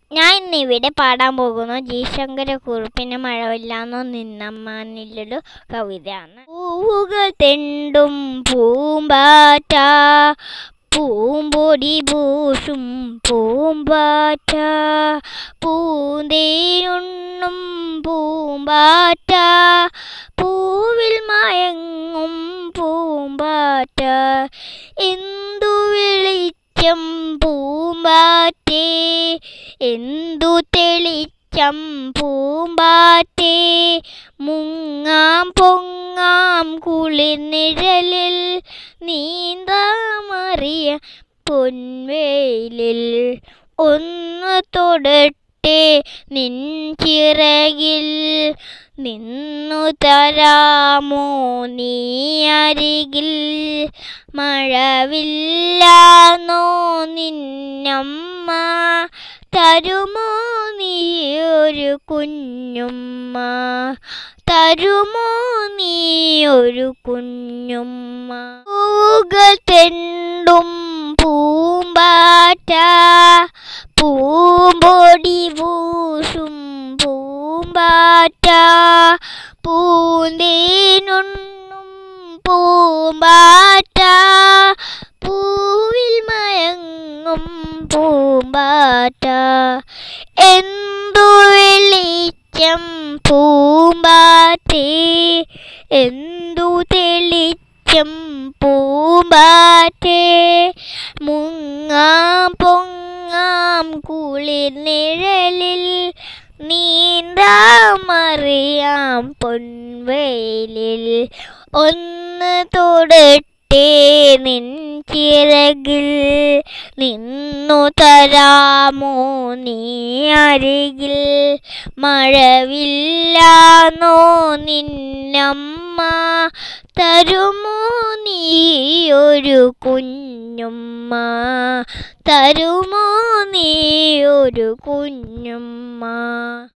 ഞാൻ ഇന്ന് ഇവിടെ പാടാൻ പോകുന്നു ജി ശങ്കര കുറുപ്പിന് മഴവില്ലാന്നോ നിന്നമ്മാനില്ലൊരു കവിതയാണ് പൂവുകൾ തെണ്ടും പൂമ്പാറ്റ പൂമ്പൊടി പൂഷും പൂമ്പാറ്റ പൂന്തേനുണ്ണും പൂമ്പാറ്റ പൂവിൽ മയങ്ങും പൂമ്പാറ്റ എന്തു വിളിച്ചം പൂമ്പാറ്റേ എന്തു തെളിച്ചം പൂമ്പാറ്റേ മുങ്ങാം പൊങ്ങാം കുളിർനിഴലിൽ നീന്താമറിയ പൊൻവേലിൽ ഒന്ന് തൊടട്ടെ നിൻ ചിറകിൽ നിന്നു തരാമോ നീ അരികിൽ മഴവില്ലാന്നോ നിന്നമ്മ തരുമോ നീ ഒരു കുഞ്ഞുമ്മ തരുമോ നീ ഒരു കുഞ്ഞുമ്മ പൂകൾ തെണ്ടും പൂമ്പാറ്റ പൂമ്പൊടി പൂഷും പൂമ്പാറ്റ പൂന്തേനുണ്ണും പൂമ്പാറ്റ പൂവിൽ മയങ്ങും പൂമ്പാറ്റ എന്തു വെളിച്ചം പൂമ്പാറ്റേ എന്തു തെളിച്ചം പൂമ്പാറ്റേ മുങ്ങാം പൊങ്ങാം കുളിർ നിഴലിൽ നീന്താമറിയാം പൊൻവേലിൽ ഒന്ന് തൊടട്ടെ നിൻ ചിറകിൽ നിന്നു തരാമോ നീ അരികിൽ മഴവില്ലാന്നോ നിന്നമ്മ തരുമോ നീ ഒരു കുഞ്ഞുമ്മ തരുമോ നീ ഒരു കുഞ്ഞുമ്മ